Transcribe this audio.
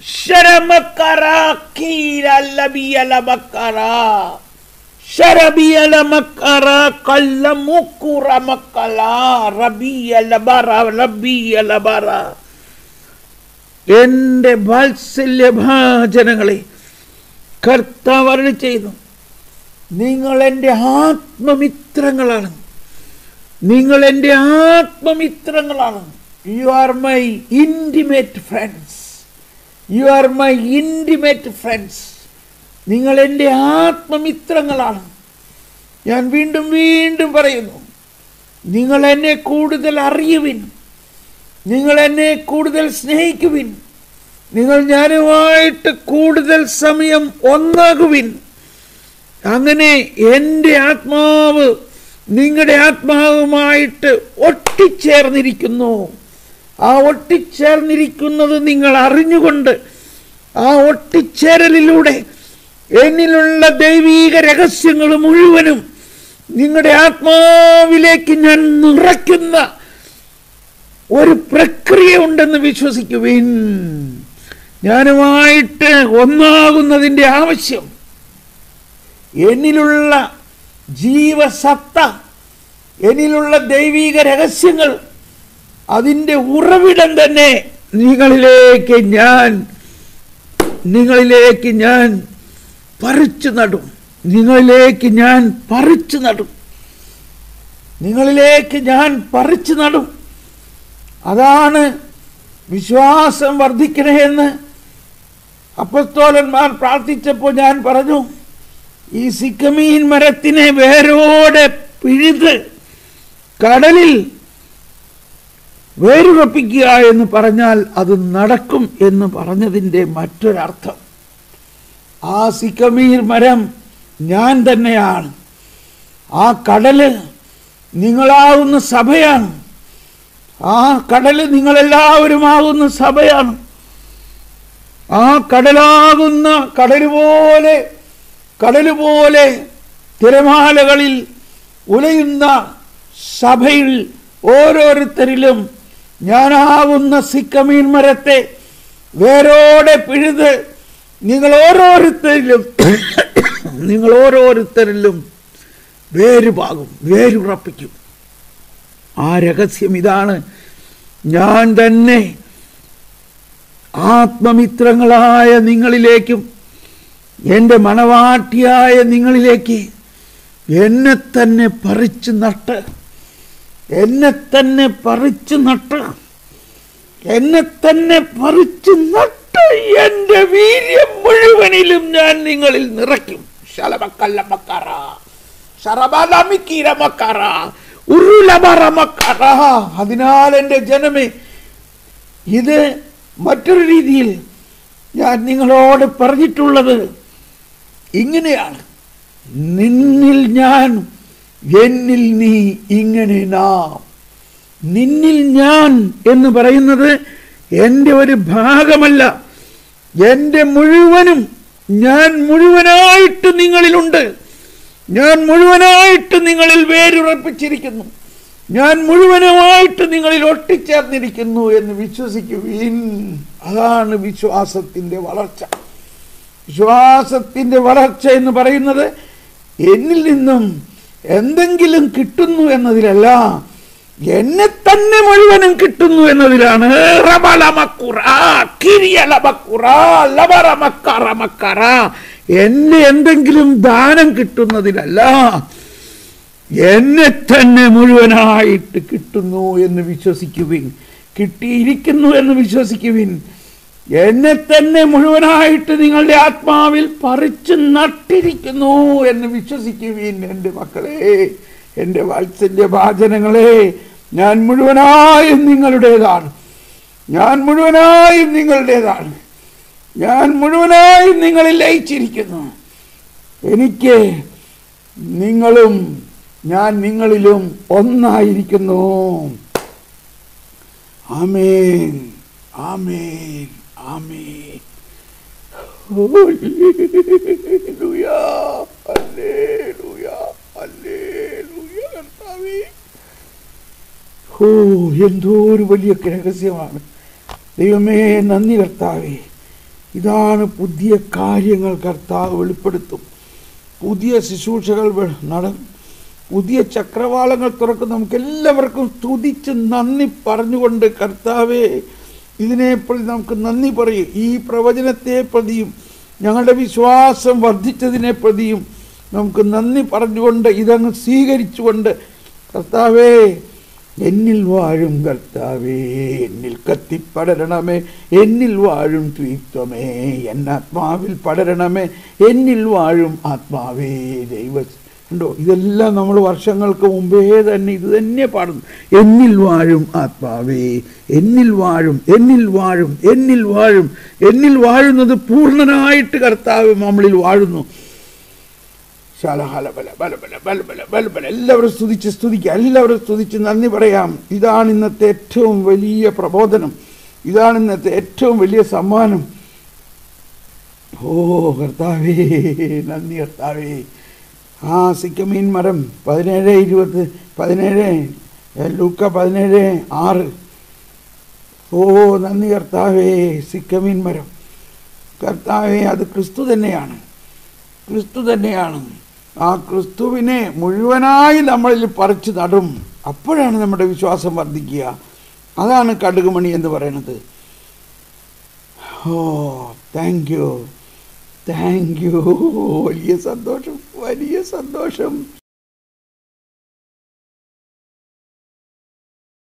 ശരമക്കറ കീര ലബിയല മക്കറ ശരബിയല മക്കറ കല്ല മുക്കുറ മക്കല റബിയല ബറ റബിയല ബറ എന്റെ വാത്സല്യഭാചനങ്ങളെ കർത്താവ് അരുളി ചെയ്തു നിങ്ങൾ എൻ്റെ ആത്മമിത്രങ്ങളാണ് നിങ്ങൾ എൻ്റെ ആത്മമിത്രങ്ങളാണ് you are my intimate friends you are my intimate friends നിങ്ങൾ എൻ്റെ ആത്മമിത്രങ്ങളാണ് ഞാൻ വീണ്ടും വീണ്ടും പറയുന്നു നിങ്ങൾ എന്നെ കൂടുതൽ അറിയുവിൻ നിങ്ങൾ എന്നെ കൂടുതൽ സ്നേഹിക്കുവിൻ നിങ്ങൾ ഞാനുമായിട്ട് കൂടുതൽ സമയം ഒന്നാകുവിൻ അങ്ങനെ എൻ്റെ ആത്മാവ് നിങ്ങളുടെ ആത്മാവുമായിട്ട് ഒട്ടിച്ചേർന്നിരിക്കുന്നു ആ ഒട്ടിച്ചേർന്നിരിക്കുന്നത് നിങ്ങൾ അറിഞ്ഞുകൊണ്ട് ആ ഒട്ടിച്ചേരലിലൂടെ എന്നിലുള്ള ദൈവീക രഹസ്യങ്ങൾ മുഴുവനും നിങ്ങളുടെ ആത്മാവിലേക്ക് ഞാൻ നിറയ്ക്കുന്ന ഒരു പ്രക്രിയ ഉണ്ടെന്ന് വിശ്വസിക്കുവിൻ ഞാനുമായിട്ട് ഒന്നാകുന്നതിൻ്റെ ആവശ്യം എന്നിലുള്ള ജീവസത്ത എന്നിലുള്ള ദൈവീക രഹസ്യങ്ങൾ അതിൻ്റെ ഉറവിടം തന്നെ നിങ്ങളിലേക്ക് ഞാൻ നിങ്ങളിലേക്ക് ഞാൻ പറിച്ചു നടും നിങ്ങളിലേക്ക് ഞാൻ പറിച്ചു നടും നിങ്ങളിലേക്ക് ഞാൻ പറിച്ചു നടും അതാണ് വിശ്വാസം വർദ്ധിക്കണേ എന്ന് അപ്പസ്തോലന്മാർ പ്രാർത്ഥിച്ചപ്പോൾ ഞാൻ പറഞ്ഞു ഈ സിക്കമീൻ മരത്തിനെ വേരോടെ പിഴുത് കടലിൽ വേരുറപ്പിക്കുക എന്ന് പറഞ്ഞാൽ അത് നടക്കും എന്ന് പറഞ്ഞതിൻ്റെ മറ്റൊരർത്ഥം ആ സിക്കമീർ മരം ഞാൻ തന്നെയാണ് ആ കടല് നിങ്ങളാവുന്ന സഭയാണ് ആ കടല് നിങ്ങളെല്ലാവരുമാകുന്ന സഭയാണ് ആ കടലാകുന്ന കടല് പോലെ കടല് പോലെ തിരമാലകളിൽ ഉലയുന്ന സഭയിൽ ഓരോരുത്തരിലും ഞാനാകുന്ന സിക്കമീൻ മരത്തെ വേരോടെ പിഴുത് നിങ്ങൾ ഓരോരുത്തരിലും നിങ്ങൾ ഓരോരുത്തരിലും വേരുപാകും വേരുറപ്പിക്കും ആ രഹസ്യം ഇതാണ് ഞാൻ തന്നെ ആത്മമിത്രങ്ങളായ നിങ്ങളിലേക്കും എൻ്റെ മണവാട്ടിയായ നിങ്ങളിലേക്ക് എന്നെ തന്നെ പറിച്ചു നട്ട് എന്നെ തന്നെ പറിച്ചു നട്ട് എന്നെ തന്നെ പറിച്ചു നട്ട് എൻ്റെ വീര്യം മുഴുവനിലും ഞാൻ നിങ്ങളിൽ നിറയ്ക്കും ശലമക്കല്ലമക്കറ ശറബലമിക്കീരമക്കറ ഉരുളമറമക്കറ അതിനാൽ എൻ്റെ ജനമേ ഇത് മറ്റൊരു രീതിയിൽ ഞാൻ നിങ്ങളോട് പറഞ്ഞിട്ടുള്ളത് ഇങ്ങനെയാണ് നിന്നിൽ ഞാൻ എന്നിൽ നീ ഇങ്ങനെ നാം നിന്നിൽ ഞാൻ എന്ന് പറയുന്നത് എൻ്റെ ഒരു ഭാഗമല്ല എൻ്റെ മുഴുവനും ഞാൻ മുഴുവനായിട്ട് നിങ്ങളിലുണ്ട് ഞാൻ മുഴുവനായിട്ട് നിങ്ങളിൽ വേരുറപ്പിച്ചിരിക്കുന്നു ഞാൻ മുഴുവനുമായിട്ട് നിങ്ങളിൽ ഒട്ടിച്ചേർന്നിരിക്കുന്നു എന്ന് വിശ്വസിക്കുവിൻ അതാണ് വിശ്വാസത്തിൻ്റെ വളർച്ച വിശ്വാസത്തിൻ്റെ വളർച്ച എന്ന് പറയുന്നത് എന്നിൽ നിന്നും എന്തെങ്കിലും കിട്ടുന്നു എന്നതിലല്ല എന്നെ തന്നെ മുഴുവനും കിട്ടുന്നു എന്നതിലാണ് റബലമക്കുറ, കിരിയലമക്കുറ, ലബറമക്കറമക്കറ. എന്നെ എന്തെങ്കിലും ദാനം കിട്ടുന്നതിലല്ല എന്നെ തന്നെ മുഴുവനായിട്ട് കിട്ടുന്നു എന്ന് വിശ്വസിക്കുവിൻ കിട്ടിയിരിക്കുന്നു എന്ന് വിശ്വസിക്കുവിൻ എന്നെ തന്നെ മുഴുവനായിട്ട് നിങ്ങളുടെ ആത്മാവിൽ പറിച്ചു നട്ടിരിക്കുന്നു എന്ന് വിശ്വസിക്കുവിൻ എൻ്റെ മക്കളെ എൻ്റെ വാത്സല്യ ഭാചനങ്ങളെ ഞാൻ മുഴുവനായും നിങ്ങളുടേതാണ് ഞാൻ മുഴുവനായും നിങ്ങളുടേതാണ് ഞാൻ മുഴുവനായും നിങ്ങളിൽ ലയിച്ചിരിക്കുന്നു എനിക്ക് നിങ്ങളും ഞാൻ നിങ്ങളിലും ഒന്നായിരിക്കുന്നു ആമേൻ ആമേൻ ആമേൻ ഹല്ലേലൂയ ഹല്ലേലൂയ ഹല്ലേലൂയ കർത്താവേ ഓ എന്തോ ഒരു വലിയ രഹസ്യമാണ് ദൈവമേ നന്ദി കർത്താവേ ഇതാണ് പുതിയ കാര്യങ്ങൾ കർത്താവ് വെളിപ്പെടുത്തും പുതിയ ശുശ്രൂഷകൾ വെ- നടക്കും പുതിയ ചക്രവാളങ്ങൾ തുറക്കും നമുക്ക് എല്ലാവർക്കും സ്തുതിച്ച് നന്ദി പറഞ്ഞുകൊണ്ട് കർത്താവെ ഇതിനെ പ്രതി നമുക്ക് നന്ദി പറയും ഈ പ്രവചനത്തെ പ്രതിയും ഞങ്ങളുടെ വിശ്വാസം വർദ്ധിച്ചതിനെ പ്രതിയും നമുക്ക് നന്ദി പറഞ്ഞുകൊണ്ട് ഇതങ്ങ് സ്വീകരിച്ചുകൊണ്ട് കർത്താവേ എന്നിൽ വാഴും കർത്താവേ എന്നിൽ കത്തിപ്പടരണമേ എന്നിൽ വാഴും ത്വീത്വമേ എന്നാത്മാവിൽ പടരണമേ എന്നിൽ വാഴും ആത്മാവേ ദൈവ ഉണ്ടോ ഇതെല്ലാം നമ്മൾ വർഷങ്ങൾക്ക് മുമ്പേ തന്നെ ഇത് തന്നെ പാടുന്നു എന്നിൽ വാഴും ആത്മാവേ എന്നിൽ വാഴും എന്നിൽ വാഴും എന്നിൽ വാഴും എന്നിൽ വാഴുന്നത് പൂർണ്ണനായിട്ട് കർത്താവ് നമ്മളിൽ വാഴുന്നു ശാലഹാല ബല ബല ബല ബല ബല ബല ബല എല്ലാവരും സ്തുതിച്ച് സ്തുതിക്കുക എല്ലാവരും സ്തുതിച്ച് നന്ദി പറയാം ഇതാണ് ഇന്നത്തെ ഏറ്റവും വലിയ പ്രബോധനം ഇതാണ് ഇന്നത്തെ ഏറ്റവും വലിയ സമ്മാനം ഓ കർത്താവേ നന്ദി കർത്താവേ ആ സിക്കമീൻ മരം പതിനേഴ് ഇരുപത് പതിനേഴ് ഏ, ലൂക്ക പതിനേഴ് ആറ് ഓ നന്ദി കർത്താവേ സിക്കമീൻ മരം കർത്താവേ അത് ക്രിസ്തു തന്നെയാണ് ക്രിസ്തു തന്നെയാണ് ആ ക്രിസ്തുവിനെ മുഴുവനായി നമ്മളിൽ പറിച്ചു നടും അപ്പോഴാണ് നമ്മുടെ വിശ്വാസം വർദ്ധിക്കുക അതാണ് കടുകുമണി എന്ന് പറയുന്നത് oh thank you thank you വലിയ സന്തോഷം വലിയ സന്തോഷം